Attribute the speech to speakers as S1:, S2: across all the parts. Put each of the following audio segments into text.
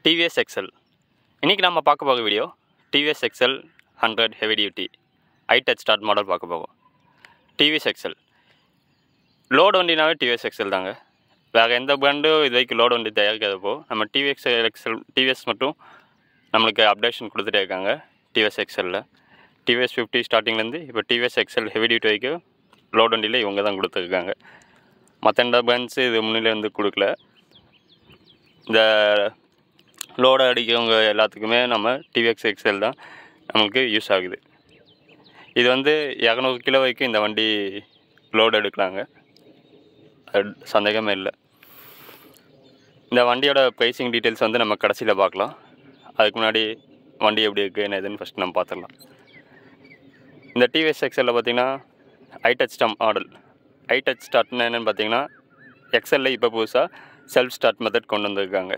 S1: TVS XL இன்றைக்கி நம்ம பார்க்க போகிற video TVS excel hundred heavy duty i touch start model பார்க்க போவோம் டிவிஎஸ் எக்ஸல் லோடு வண்டினாவே டிவிஎஸ் எக்ஸல் தாங்க வேறு எந்த பிராண்டும் இது வரைக்கும் லோடு வண்டி தயாரிக்காதப்போ நம்ம டிவிஎக்ஸ் எக்ஸல் டிவிஎஸ் மட்டும் நம்மளுக்கு அப்டேஷன் கொடுத்துட்டே இருக்காங்க டிவிஎஸ் எக்ஸலில் டிவிஎஸ் ஃபிஃப்டி ஸ்டார்டிங்லேருந்து இப்போ டிவிஎஸ் எக்ஸல் ஹெவி டியூட்டி வரைக்கும் லோடு வண்டியில் இவங்க தான் கொடுத்துருக்காங்க மற்ற எந்த பிராண்ட்ஸு இது முன்னிலே வந்து கொடுக்கல இந்த லோடு அடிக்கிறவங்க எல்லாத்துக்குமே நம்ம டிவிஎக்ஸ் எக்ஸல் தான் நமக்கு யூஸ் ஆகுது இது வந்து இரநூறு கிலோ வரைக்கும் இந்த வண்டி லோடு எடுக்கலாங்க அது சந்தேகமே இல்லை இந்த வண்டியோட ப்ரைஸிங் டீட்டெயில்ஸ் வந்து நம்ம கடைசியில் பார்க்கலாம் அதுக்கு முன்னாடி வண்டி எப்படி இருக்குது என்ன எதுன்னு ஃபஸ்ட் நம்ம பார்த்துடலாம் இந்த டிவிஎஸ் எக்ஸலில் பார்த்தீங்கன்னா i touch start model i touch ஸ்டார்ட்னு என்னென்னு பார்த்தீங்கன்னா எக்ஸலில் இப்போ புதுசாக செல்ஃப் ஸ்டார்ட் மெத்தட் கொண்டு வந்திருக்காங்க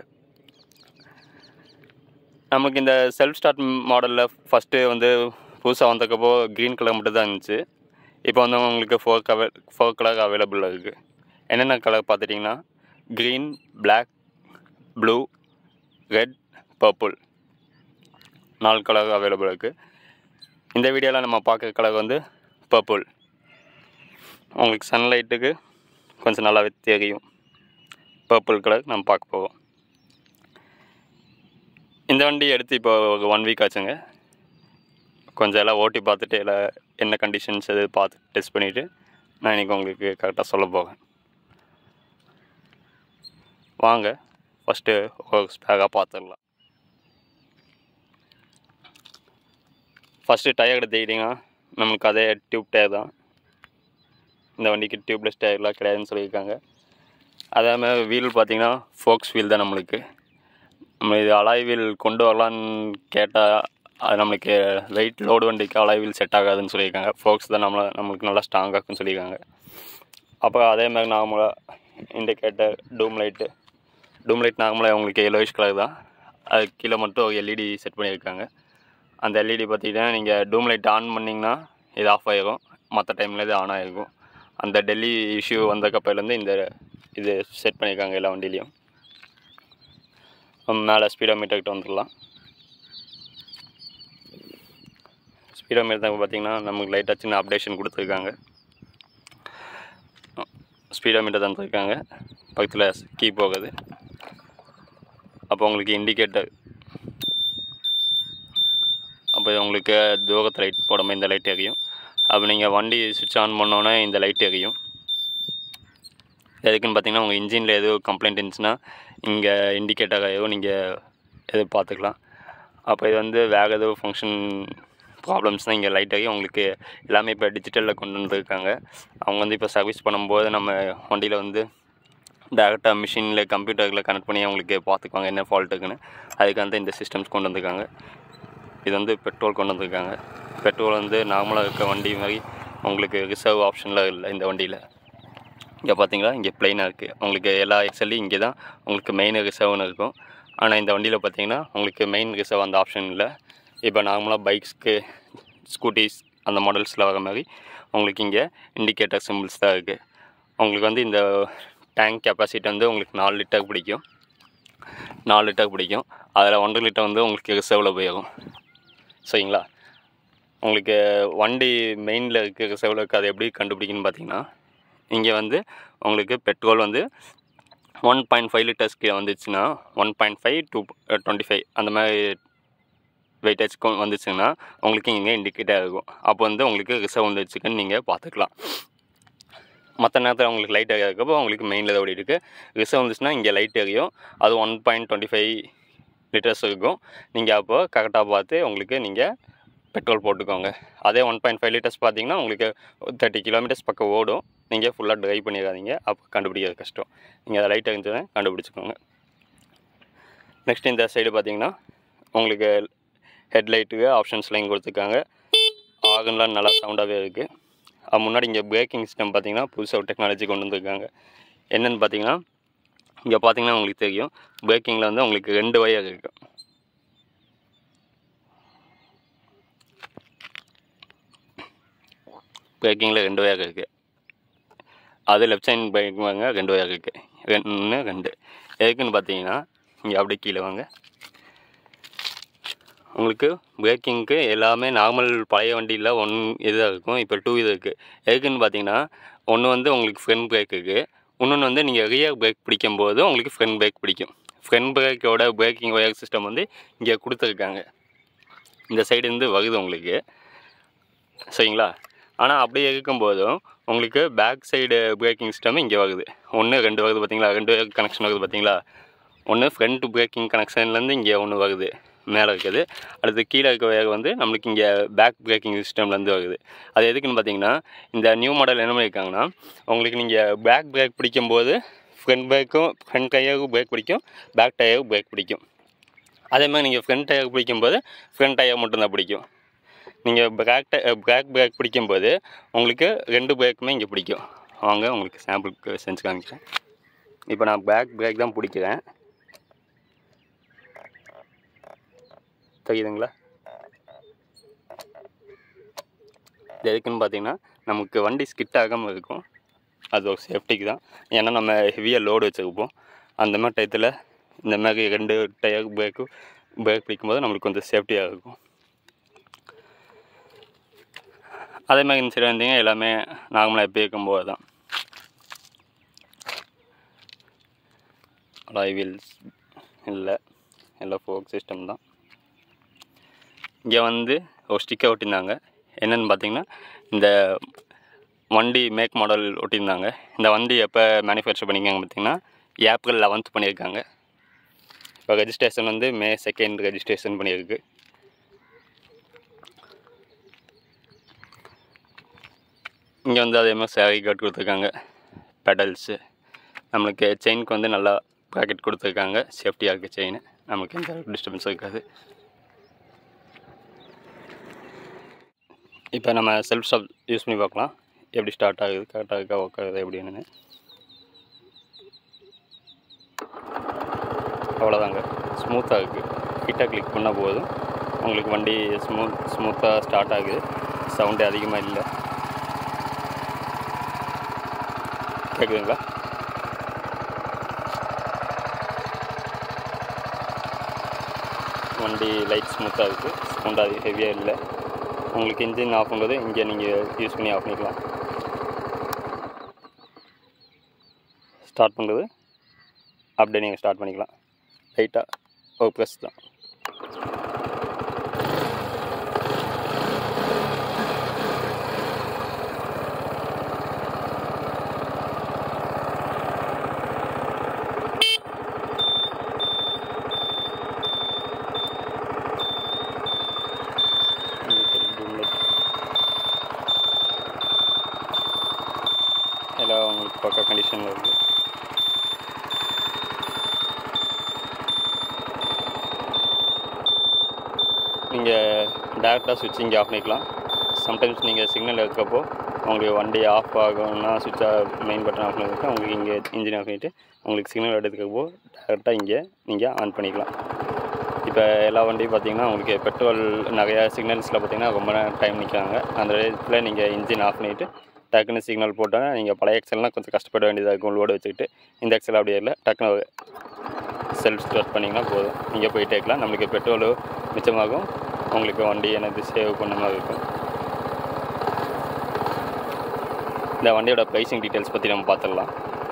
S1: நமக்கு இந்த செல்ஃப் ஸ்டார்ட் மாடலில் ஃபஸ்ட்டு வந்து புதுசாக வந்தக்கப்போ க்ரீன் கலர் மட்டும் தான் இருந்துச்சு இப்போ வந்து உங்களுக்கு four cover four colour available இருக்குது என்னென்ன கலர் பார்த்துட்டிங்கன்னா green black blue red purple நாலு கலர் அவைலபிள் இருக்குது இந்த வீடியோவில் நம்ம பார்க்குற கலர் வந்து பர்பிள் உங்களுக்கு சன்லைட்டுக்கு கொஞ்சம் நல்லாவே தெரியும் பர்பிள் கலர் நம்ம பார்க்க போவோம் இந்த வண்டி எடுத்து இப்போ ஒரு ஒன் வீக் ஆச்சுங்க கொஞ்சம் எல்லாம் ஓட்டி பார்த்துட்டு எல்லாம் என்ன கண்டிஷன்ஸ் எது பார்த்து டெஸ்ட் பண்ணிவிட்டு நான் இன்றைக்கி உங்களுக்கு கரெக்டாக சொல்ல போகிறேன் வாங்க ஃபஸ்ட்டு ஒரு ஸ்பேராக பார்த்துடலாம் ஃபஸ்ட்டு டயர் எடுத்துக்கிட்டிங்கன்னா நம்மளுக்கு அதே டியூப் டயர் தான் இந்த வண்டிக்கு டியூப்லெஸ் டயர்லாம் கிடையாதுன்னு சொல்லியிருக்காங்க அதே மாதிரி வீல் பார்த்திங்கன்னா ஃபோக்ஸ் வீல் தான் நம்மளுக்கு நம்ம இது அலாய் வீல் கொண்டு வரலான்னு கேட்டால் அது நம்மளுக்கு வெயிட் லோடு வண்டிக்கு அலாய் வீல் செட் ஆகாதுன்னு சொல்லியிருக்காங்க ஃபோக்ஸ் தான் நம்மளை நம்மளுக்கு நல்லா ஸ்ட்ராங்காக இருக்குன்னு சொல்லியிருக்காங்க அப்புறம் அதே மாதிரி நார்மலாக indicator dome light dome light நார்மலாக உங்களுக்கு எல்லோயிஷ் கலர் தான் அது கீழே மட்டும் ஒரு எல்இடி செட் பண்ணியிருக்காங்க அந்த எல்இடி பார்த்தீங்கன்னா நீங்கள் டூம் லைட் ஆன் பண்ணிங்கன்னா இது ஆஃப் ஆகிரும் மற்ற டைமில் இது ஆன் ஆகிருக்கும் அந்த டெல்லி இஷ்யூ வந்தக்கப்பலேருந்து இந்த இது செட் பண்ணியிருக்காங்க எல்லா வண்டிலையும் மேலே ஸ்பீடோமீட்டர்கிட்ட வந்துடலாம் ஸ்பீடோமீட்டர் பார்த்தீங்கன்னா நமக்கு லைட்டாக சின்ன அப்டேஷன் கொடுத்துருக்காங்க ஸ்பீடோமீட்டர் தந்துருக்காங்க பக்கத்தில் கீ போகுது அப்போ உங்களுக்கு இண்டிகேட்டர் அப்போ உங்களுக்கு தூரத்து லைட் போடாமல் இந்த லைட் எரியும் அப்போ நீங்கள் வண்டி சுவிட்ச் ஆன் பண்ணோன்னே இந்த லைட் எரியும் எதுக்குன்னு பார்த்தீங்கன்னா உங்கள் இன்ஜினில் எதுவும் கம்ப்ளைண்ட் இருந்துச்சுன்னா இங்கே இண்டிகேட்டராகவோ நீங்கள் எது பார்த்துக்கலாம் அப்போ இது வந்து வேறு எதுவும் ஃபங்க்ஷன் ப்ராப்ளம்ஸ்னால் இங்கே லைட் ஆகி உங்களுக்கு எல்லாமே இப்போ டிஜிட்டலில் கொண்டு வந்துருக்காங்க அவங்க வந்து இப்போ சர்வீஸ் பண்ணும்போது நம்ம வண்டியில் வந்து டேரெக்டாக மிஷினில் கம்ப்யூட்டரில் கனெக்ட் பண்ணி அவங்களுக்கு பார்த்துக்குவாங்க என்ன ஃபால்ட் இருக்குன்னு அதுக்கு வந்து இந்த சிஸ்டம்ஸ் கொண்டு வந்திருக்காங்க இது வந்து பெட்ரோல் கொண்டு வந்திருக்காங்க பெட்ரோல் வந்து நார்மலாக இருக்க வண்டி மாதிரி உங்களுக்கு ரிசர்வ் ஆப்ஷனில் இல்லை இந்த வண்டியில் இங்கே பார்த்தீங்களா இங்கே ப்ளைனாக இருக்குது உங்களுக்கு எல்லா எக்ஸல்லையும் இங்கே தான் உங்களுக்கு மெயின் ரிசர்வ்னு இருக்கும் ஆனால் இந்த வண்டியில் பார்த்தீங்கன்னா உங்களுக்கு மெயின் ரிசர்வ் அந்த ஆப்ஷன் இல்லை இப்போ நார்மலாக பைக்ஸ்க்கு ஸ்கூட்டிஸ் அந்த மாடல்ஸில் வர மாதிரி உங்களுக்கு இங்கே இண்டிகேட்டர் சிம்பிள்ஸ் தான் இருக்குது உங்களுக்கு வந்து இந்த டேங்க் கெப்பாசிட்டி வந்து உங்களுக்கு நாலு லிட்டர் பிடிக்கும் நாலு லிட்டர் பிடிக்கும் அதில் ஒன்றரை லிட்டர் வந்து உங்களுக்கு ரிசர்வில் போயிடும் சரிங்களா உங்களுக்கு வண்டி மெயினில் இருக்க ரிசர்வில் இருக்க அதை எப்படி கண்டுபிடிக்கணும்னு பார்த்தீங்கன்னா இங்கே வந்து உங்களுக்கு பெட்ரோல் வந்து ஒன் பாயிண்ட் ஃபைவ் லிட்டர்ஸ்க்கு வந்துச்சுன்னா one point five to twenty five அந்த மாதிரி வெயிட்டேஜ் வந்துச்சுன்னா உங்களுக்கு இங்கே இண்டிகேட்டாக இருக்கும் அப்போ வந்து உங்களுக்கு ரிசர்வ் வந்துச்சுக்குன்னு நீங்கள் பார்த்துக்கலாம் மற்ற நேரத்தில் உங்களுக்கு லைட் இருக்கப்போ உங்களுக்கு மெயினில் தான் ஓடிட்டு இருக்குது ரிசர்வ் வந்துச்சுன்னா இங்கே லைட் எரியும் அது one point twenty five litres இருக்கும் நீங்கள் அப்போ கரெக்டாக பார்த்து உங்களுக்கு நீங்கள் பெட்ரோல் போட்டுக்கோங்க அதே ஒன் பாயிண்ட் ஃபைவ் லிட்டர்ஸ் பார்த்தீங்கன்னா உங்களுக்கு தேர்ட்டி கிலோமீட்டர்ஸ் பக்கம் ஓடும் நீங்கள் ஃபுல்லாக ட்ரைவ் பண்ணிடாதீங்க அப்போ கண்டுபிடிக்கிறது கஷ்டம் நீங்கள் அதை லைட் இருந்துச்சுன்னா கண்டுபிடிச்சிக்கோங்க நெக்ஸ்ட் இந்த சைடு பார்த்தீங்கன்னா உங்களுக்கு ஹெட்லைட்டுக்கு ஆப்ஷன்ஸ்லாம் இங்கே கொடுத்துருக்காங்க ஆகன்லாம் நல்லா சவுண்டாகவே இருக்குது அது முன்னாடி இங்கே பிரேக்கிங் சிஸ்டம் பார்த்தீங்கன்னா புதுசாக ஒரு டெக்னாலஜி கொண்டு வந்திருக்காங்க என்னென்னு பார்த்தீங்கன்னா இங்கே பார்த்தீங்கன்னா உங்களுக்கு தெரியும் பிரேக்கிங்கில் வந்து உங்களுக்கு ரெண்டு வயர் இருக்குது பிரேக்கிங்கில் ரெண்டு வயர் இருக்குது அது லெஃப்ட் சைட் பிரேக் வாங்க ரெண்டு வயர் இருக்குது ரெண்டு ரெண்டு எதுக்குன்னு பார்த்தீங்கன்னா இங்கே அப்படியே கீழே வாங்க உங்களுக்கு பிரேக்கிங்க்கு எல்லாமே நார்மல் பழைய வண்டியில் ஒன் இதாக இருக்கும் இப்போ டூ இது இருக்குது எதுக்குன்னு பார்த்தீங்கன்னா ஒன்று வந்து உங்களுக்கு ஃப்ரண்ட் பிரேக் இருக்குது இன்னொன்று வந்து நீங்கள் ரியர் பிரேக் பிடிக்கும் போது உங்களுக்கு ஃப்ரண்ட் பிரேக் பிடிக்கும் ஃப்ரண்ட் பிரேக்கோட பிரேக்கிங் ஒயர் சிஸ்டம் வந்து இங்கே கொடுத்துருக்காங்க இந்த சைடு இருந்து வருது உங்களுக்கு சரிங்களா ஆனால் அப்படியே இருக்கும்போதும் உங்களுக்கு பேக் சைடு பிரேக்கிங் சிஸ்டம் இங்கே வருது ஒன்று ரெண்டு வருது பார்த்தீங்களா ரெண்டு கனெக்ஷன் வருது பார்த்தீங்களா ஒன்று ஃப்ரண்ட் பிரேக்கிங் கனெக்ஷன்லேருந்து இங்கே ஒன்று வருது மேலே இருக்குது அடுத்து கீழே இருக்க வேக வந்து நம்மளுக்கு இங்கே பேக் பிரேக்கிங் சிஸ்டம்லேருந்து வருது அது எதுக்குன்னு பார்த்தீங்கன்னா இந்த நியூ மாடல் என்ன பண்ணியிருக்காங்கன்னா உங்களுக்கு நீங்கள் பேக் பிரேக் பிடிக்கும்போது ஃப்ரண்ட் பிரேக்கும் ஃப்ரண்ட் டயருக்கும் பிரேக் பிடிக்கும் பேக் டயருக்கு பிரேக் பிடிக்கும் அதே மாதிரி நீங்கள் ஃப்ரண்ட் டயர் பிடிக்கும்போது ஃப்ரண்ட் டயர் மட்டும்தான் பிடிக்கும் நீங்கள் பேக் டய பேக் பிரேக் பிடிக்கும்போது உங்களுக்கு ரெண்டு பிரேக்குமே இங்கே பிடிக்கும் வாங்க உங்களுக்கு சாம்பிளுக்கு செஞ்சு காமிக்கிறேன் இப்போ நான் பேக் பிரேக் தான் பிடிக்கிறேன் தெரியுதுங்களா இது எதுக்குன்னு பார்த்தீங்கன்னா நமக்கு வண்டி ஸ்கிட் ஆகாமல் இருக்கும் அது ஒரு சேஃப்டிக்கு தான் ஏன்னா நம்ம ஹெவியாக லோடு வச்சுருப்போம் அந்த மாதிரி டயத்தில் இந்த மாதிரி ரெண்டு டயர் பிரேக்கு பிரேக் பிடிக்கும்போது நம்மளுக்கு கொஞ்சம் சேஃப்டியாக இருக்கும் அதே மாதிரி இந்த சைடு வந்தீங்க எல்லாமே நார்மலாக எப்போ இருக்கும்போது தான் அலாய் வீல்ஸ் இல்லை எல்லாம் ஃபோக் சிஸ்டம் தான் இங்கே வந்து ஒரு ஸ்டிக்கர் ஒட்டியிருந்தாங்க என்னென்னு பார்த்தீங்கன்னா இந்த வண்டி மேக் மாடல் ஒட்டியிருந்தாங்க இந்த வண்டி எப்போ மேனுஃபேக்சர் பண்ணியிருக்காங்க பார்த்தீங்கன்னா ஏப்ரல் லெவன்த் பண்ணியிருக்காங்க இப்போ ரெஜிஸ்ட்ரேஷன் வந்து மே செகண்ட் ரெஜிஸ்ட்ரேஷன் பண்ணியிருக்கு இங்கே வந்து அதே மாதிரி சேரி கார்டு கொடுத்துருக்காங்க பெடல்ஸு நம்மளுக்கு செயினுக்கு வந்து நல்லா ப்ராக்கெட் கொடுத்துருக்காங்க சேஃப்டியாக இருக்குது செயின் நமக்கு எந்த டிஸ்டர்பன்ஸும் இருக்காது இப்போ நம்ம செல்ஃப் ஸ்டாப் யூஸ் பண்ணி பார்க்கலாம் எப்படி ஸ்டார்ட் ஆகுது கரெக்டாக இருக்கா ஒர்க் ஆகுது எப்படின்னு அவ்வளோதாங்க ஸ்மூத்தாக இருக்குது கிட்டாக கிளிக் பண்ண போதும் உங்களுக்கு வண்டி ஸ்மூத் ஸ்மூத்தாக ஸ்டார்ட் ஆகுது சவுண்டு அதிகமாக இல்லை கேட்குதுங்களா வண்டி லைட் ஸ்மூத்தாக இருக்குது சவுண்ட் அது ஹெவியாக இல்லை உங்களுக்கு இன்ஜின் ஆஃப் பண்ணுறது இங்கே நீங்கள் யூஸ் பண்ணி ஆஃப் பண்ணிக்கலாம் ஸ்டார்ட் பண்ணுறது அப்படியே நீங்கள் ஸ்டார்ட் பண்ணிக்கலாம் லைட்டாக ஒரு ப்ரெஸ் தான் எல்லாம் உங்களுக்கு பக்கா கண்டிஷனில் இருக்குது நீங்கள் டேரெக்டாக சுவிட்ச் இங்கே ஆஃப் பண்ணிக்கலாம் சம்டைம்ஸ் நீங்கள் சிக்னல் இருக்கப்போ உங்களுக்கு வண்டி ஆஃப் ஆகணும்னா சுவிட்சை மெயின் பட்டன் ஆஃப் பண்ணிட்டு உங்களுக்கு இங்கே இன்ஜின் ஆஃப் பண்ணிவிட்டு உங்களுக்கு சிக்னல் எடுத்துக்கப்போ டேரெக்டாக இங்கே நீங்கள் ஆன் பண்ணிக்கலாம் இப்போ எல்லா வண்டியும் பார்த்தீங்கன்னா உங்களுக்கு பெட்ரோல் நிறையா சிக்னல்ஸில் பார்த்தீங்கன்னா ரொம்ப நேரம் டைம் நிற்கிறாங்க அந்த இடத்துல நீங்கள் இன்ஜின் ஆஃப் பண்ணிவிட்டு டக்குன்னு சிக்னல் போட்டால் நீங்கள் பழைய எக்ஸல்லாம் கொஞ்சம் கஷ்டப்பட வேண்டியதாக இருக்கும் லோடு வச்சுக்கிட்டு இந்த எக்ஸல் அப்படியே இல்லை டக்குன்னு செல்ஃப் ஸ்டார்ட் பண்ணிங்கன்னா போதும் நீங்கள் போயிட்டே இருக்கலாம் நம்மளுக்கு பெட்ரோலு மிச்சமாகும் உங்களுக்கு வண்டி எனது சேவ் பண்ண மாதிரி இருக்கும் இந்த வண்டியோட ப்ரைஸிங் டீட்டெயில்ஸ் பற்றி நம்ம பார்த்துடலாம்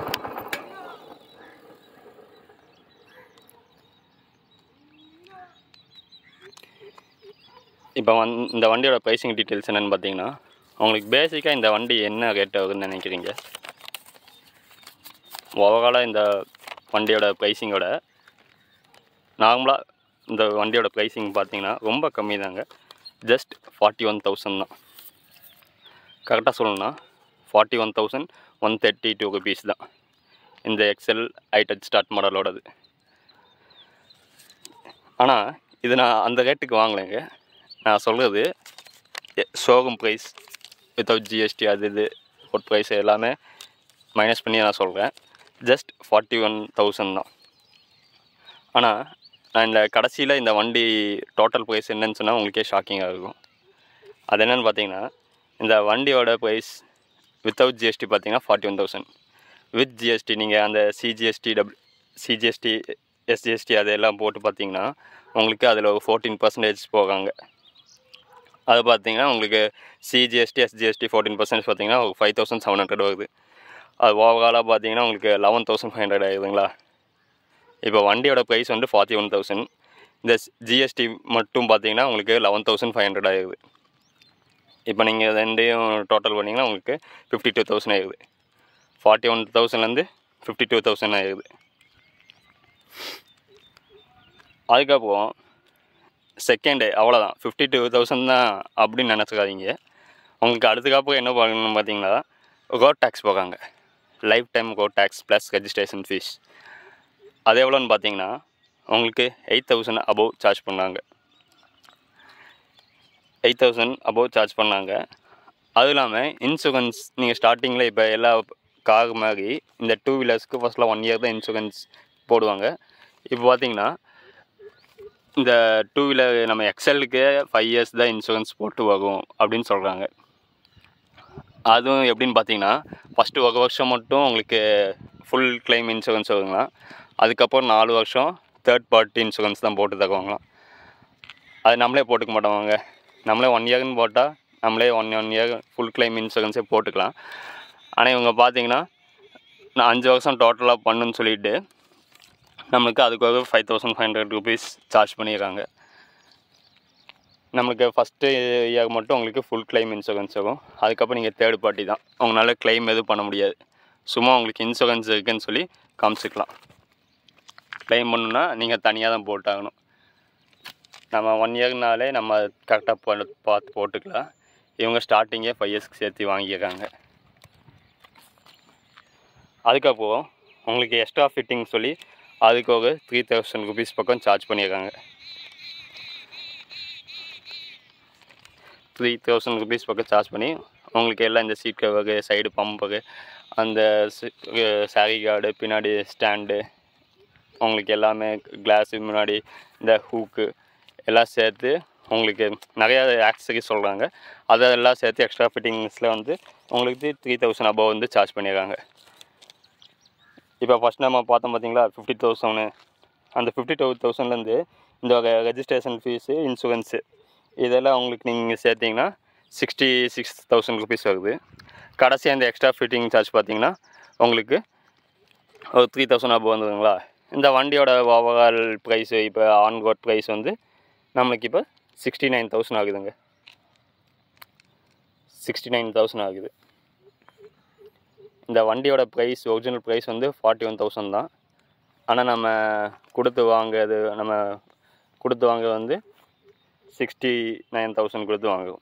S1: இப்போ வந் இந்த வண்டியோட ப்ரைஸிங் டீட்டெயில்ஸ் என்னென்னு பார்த்தீங்கன்னா உங்களுக்கு பேசிக்காக இந்த வண்டி என்ன ரேட் ஆகுதுன்னு நினைக்கிறீங்க ஓவராலாக இந்த வண்டியோட ப்ரைஸிங்கோட நார்மலாக இந்த வண்டியோட ப்ரைஸிங் பார்த்தீங்கன்னா ரொம்ப கம்மி தாங்க ஜஸ்ட் ஃபார்ட்டி ஒன் தௌசண்ட் தான் கரெக்டாக சொல்லணும்னா forty one thousand one thirty two rupees தான் இந்த எக்ஸல் ஐடச் ஸ்டார்ட் மாடலோடது ஆனால் இது நான் அந்த ரேட்டுக்கு வாங்கலைங்க நான் சொல்கிறது ஷோரூம் ப்ரைஸ் வித்தவுட் ஜிஎஸ்டி அது இது ஃபுட் ப்ரைஸ் எல்லாமே மைனஸ் பண்ணி நான் சொல்கிறேன் ஜஸ்ட் ஃபார்ட்டி ஒன் தௌசண்ட் தான் ஆனால் நான் இந்த கடைசியில் இந்த வண்டி டோட்டல் ப்ரைஸ் என்னன்னு சொன்னால் உங்களுக்கே ஷாக்கிங்காக இருக்கும் அது என்னென்னு பார்த்தீங்கன்னா இந்த வண்டியோட ப்ரைஸ் வித்தவுட் ஜிஎஸ்டி பார்த்தீங்கன்னா forty one thousand with GST நீங்கள் அந்த சிஜிஎஸ்டி டபுள் சிஜிஎஸ்டி எஸ்ஜிஎஸ்டி அதெல்லாம் போட்டு பார்த்தீங்கன்னா உங்களுக்கு அதில் ஒரு ஃபோர்டீன் பர்சன்டேஜ் போகாங்க அது பார்த்தீங்கன்னா உங்களுக்கு சிஜிஎஸ்டி எஸ்ஜிஎஸ்டி ஃபோர்டீன் பர்சன்டேஜ் பார்த்தீங்கன்னா ஒரு ஃபைவ் தௌசண்ட் செவன் ஹண்ட்ரட் வருது அது ஓவராலாக பார்த்தீங்கன்னா உங்களுக்கு லெவன் தௌசண்ட் ஃபைவ் ஹண்ட்ரட் ஆகுதுங்களா இப்போ வண்டியோட ப்ரைஸ் வந்து ஃபார்ட்டி ஒன் தௌசண்ட் இந்த ஜிஎஸ்டி மட்டும் பார்த்தீங்கன்னா உங்களுக்கு லெவன் தௌசண்ட் ஃபைவ் ஹண்ட்ரட் ஆகுது இப்போ நீங்கள் ரெண்டையும் டோட்டல் பண்ணிங்கன்னா உங்களுக்கு ஃபிஃப்டி டூ தௌசண்ட் ஆகுது ஃபார்ட்டி ஒன் தௌசண்ட்லேருந்து ஃபிஃப்டி டூ தௌசண்ட் ஆகுது அதுக்கப்புறம் செகண்டு அவ்வளோதான் ஃபிஃப்டி டூ தௌசண்ட் தான் அப்படின்னு நினச்சிக்காதீங்க உங்களுக்கு அடுத்தக்கப்புறம் என்ன பண்ணணும் பார்த்தீங்கன்னா ரோட் டேக்ஸ் போகாங்க life time road tax plus registration fees அது எவ்வளோன்னு பார்த்தீங்கன்னா உங்களுக்கு எயிட் தௌசண்ட் அபோவ் சார்ஜ் பண்ணாங்க எயிட் தௌசண்ட் அபோவ் சார்ஜ் பண்ணாங்க அதுவும் இல்லாமல் இன்சூரன்ஸ் நீங்கள் ஸ்டார்டிங்கில் இப்போ எல்லா கார் மாதிரி இந்த டூ வீலர்ஸ்க்கு ஃபஸ்ட்டில் ஒன் இயர் தான் இன்சூரன்ஸ் போடுவாங்க இப்போ பார்த்தீங்கன்னா இந்த டூ வீலர் நம்ம எக்ஸலுக்கு ஃபைவ் இயர்ஸ் தான் இன்சூரன்ஸ் போட்டு வரும் அப்படின்னு சொல்கிறாங்க அதுவும் எப்படின்னு பார்த்தீங்கன்னா ஃபஸ்ட்டு ஒரு வருஷம் மட்டும் உங்களுக்கு ஃபுல் கிளைம் இன்சூரன்ஸ் வருங்களாம் அதுக்கப்புறம் நாலு வருஷம் தேர்ட் பார்ட்டி இன்சூரன்ஸ் தான் போட்டு தருவாங்களாம் அது நம்மளே போட்டுக்க மாட்டோங்க நம்மளே ஒன் இயர்னு போட்டால் நம்மளே one one year full claim இன்சூரன்ஸே போட்டுக்கலாம் ஆனால் இவங்க பார்த்தீங்கன்னா நான் அஞ்சு வருஷம் டோட்டலாக பண்ணுன்னு சொல்லிட்டு நம்மளுக்கு அதுக்கு ஒரு five thousand five hundred rupees charge பண்ணிடுறாங்க நம்மளுக்கு ஃபஸ்ட்டு இயர் மட்டும் உங்களுக்கு ஃபுல் கிளைம் இன்சூரன்ஸ் இருக்கும் அதுக்கப்புறம் நீங்கள் தேர்ட் பார்ட்டி தான் உங்களால் கிளைம் எதுவும் பண்ண முடியாது சும்மா உங்களுக்கு இன்சூரன்ஸ் இருக்குன்னு சொல்லி காமிச்சிக்கலாம் கிளைம் பண்ணணுன்னா நீங்கள் தனியாக தான் போட்டாகணும் நம்ம ஒன் இயர்னாலே நம்ம கரெக்டாக பண்ண பார்த்து போட்டுக்கலாம் இவங்க ஸ்டார்டிங்கே ஃபைவ் இயர்ஸ்க்கு சேர்த்து வாங்கியிருக்காங்க அதுக்கப்புறம் உங்களுக்கு எக்ஸ்ட்ரா ஃபிட்டிங் சொல்லி அதுக்கு ஒரு த்ரீ தௌசண்ட் ருபீஸ் பக்கம் சார்ஜ் பண்ணியிருக்காங்க த்ரீ தௌசண்ட் ருபீஸ் பக்கம் சார்ஜ் பண்ணி உங்களுக்கு எல்லாம் இந்த சீட் கவரு சைடு பம்பரு அந்த சாரி கார்டு பின்னாடி ஸ்டாண்டு உங்களுக்கு எல்லாமே கிளாஸு முன்னாடி இந்த ஹூக்கு எல்லாம் சேர்த்து உங்களுக்கு நிறையா ஆக்சரிஸ் சொல்கிறாங்க அதெல்லாம் சேர்த்து எக்ஸ்ட்ரா ஃபிட்டிங்ஸில் வந்து உங்களுக்கு த்ரீ தௌசண்ட் அபவ் வந்து சார்ஜ் பண்ணிடுறாங்க இப்போ ஃபஸ்ட் நம்ம பார்த்தோம் பார்த்தீங்களா ஃபிஃப்டி தௌசண்ட் அந்த ஃபிஃப்டி டூ தௌசண்ட்லேருந்து இந்த ரெஜிஸ்ட்ரேஷன் ஃபீஸு இன்சூரன்ஸு இதெல்லாம் உங்களுக்கு நீங்கள் சேர்த்திங்கன்னா சிக்ஸ்டி சிக்ஸ் தௌசண்ட் ருபீஸ் வருது கடைசியாக இந்த எக்ஸ்ட்ரா ஃபிட்டிங் சார்ஜ் பார்த்தீங்கன்னா உங்களுக்கு ஒரு த்ரீ தௌசண்ட் அபவ் வந்துதுங்களா இந்த வண்டியோட ஓவரால் ப்ரைஸு இப்போ ஆன் ரோட் ப்ரைஸ் வந்து நம்மளுக்கு இப்போ சிக்ஸ்டி நைன் தௌசண்ட் ஆகுதுங்க சிக்ஸ்டி நைன் தௌசண்ட் ஆகுது இந்த வண்டியோட ப்ரைஸ் ஒரிஜினல் ப்ரைஸ் வந்து ஃபார்ட்டி ஒன் தௌசண்ட் தான் ஆனால் நம்ம கொடுத்து வாங்குறது நம்ம கொடுத்து வாங்க வந்து சிக்ஸ்டி நைன் தௌசண்ட் கொடுத்து வாங்குவோம்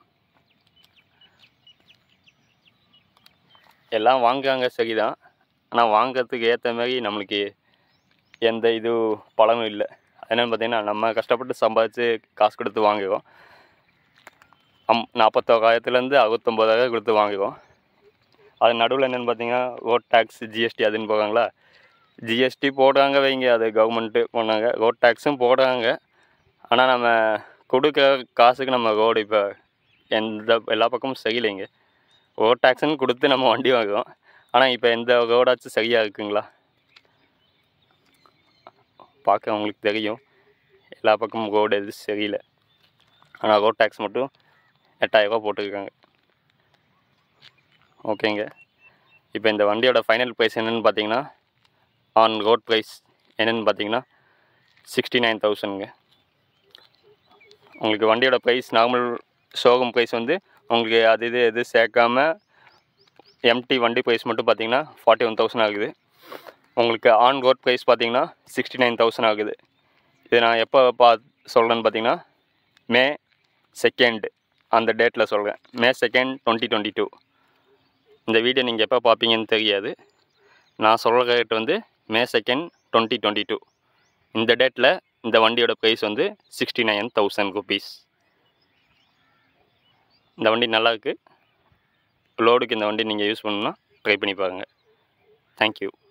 S1: எல்லாம் வாங்குறாங்க சரிதான் ஆனால் வாங்குறதுக்கு ஏற்ற மாதிரி நம்மளுக்கு எந்த இது பலனும் இல்லை என்னென்னு பார்த்தீங்கன்னா நம்ம கஷ்டப்பட்டு சம்பாதிச்சு காசு கொடுத்து வாங்குவோம் அம் நாற்பத்தோராயிரத்துலேருந்து அறுபத்தொம்போதாயிரம் கொடுத்து வாங்குவோம் அது நடுவில் என்னென்னு பார்த்தீங்கன்னா ரோட் டேக்ஸ் ஜிஎஸ்டி அதுன்னு போகிறாங்களா ஜிஎஸ்டி போடுறாங்க வைங்க அது கவர்மெண்ட்டு பண்ணாங்க ரோட் டேக்ஸும் போடுறாங்க ஆனால் நம்ம கொடுக்குற காசுக்கு நம்ம ரோடு இப்போ எந்த எல்லா பக்கமும் சரியில்லைங்க ரோட் டேக்ஸ்னு கொடுத்து நம்ம வண்டி வாங்குவோம் ஆனால் இப்போ எந்த ரோடாச்சும் சரியாக இருக்குங்களா பார்க்க அவங்களுக்கு தெரியும் எல்லா பக்கமும் ரோடு எது சரியில்லை ஆனால் ரோட் டேக்ஸ் மட்டும் எட்டாயிரரூபா போட்டுருக்காங்க ஓகேங்க இப்போ இந்த வண்டியோட ஃபைனல் ப்ரைஸ் என்னென்னு பார்த்தீங்கன்னா ஆன் ரோட் ப்ரைஸ் என்னென்னு பார்த்தீங்கன்னா சிக்ஸ்டி நைன் தௌசண்ட்ங்க உங்களுக்கு வண்டியோட ப்ரைஸ் நார்மல் ஷோரூம் ப்ரைஸ் வந்து உங்களுக்கு அது இது எது சேர்க்காம எம்டி வண்டி ப்ரைஸ் மட்டும் பார்த்தீங்கன்னா ஃபார்ட்டி ஒன் தௌசண்ட் ஆகுது உங்களுக்கு ஆன் ரோட் ப்ரைஸ் பார்த்தீங்கன்னா சிக்ஸ்டி நைன் தௌசண்ட் ஆகுது இது நான் எப்போ பா சொல்கிறேன்னு பார்த்தீங்கன்னா மே செகண்ட் அந்த டேட்டில் சொல்கிறேன் May second twenty twenty two இந்த வீடியோ நீங்கள் எப்போ பார்ப்பீங்கன்னு தெரியாது நான் சொல்கிற ரேட் வந்து May second twenty twenty two இந்த டேட்டில் இந்த வண்டியோட ப்ரைஸ் வந்து சிக்ஸ்டி நைன் தௌசண்ட் ருபீஸ் இந்த வண்டி நல்லாயிருக்கு லோடுக்கு இந்த வண்டி நீங்கள் யூஸ் பண்ணணுன்னா ட்ரை பண்ணி பாருங்கள் தேங்க்யூ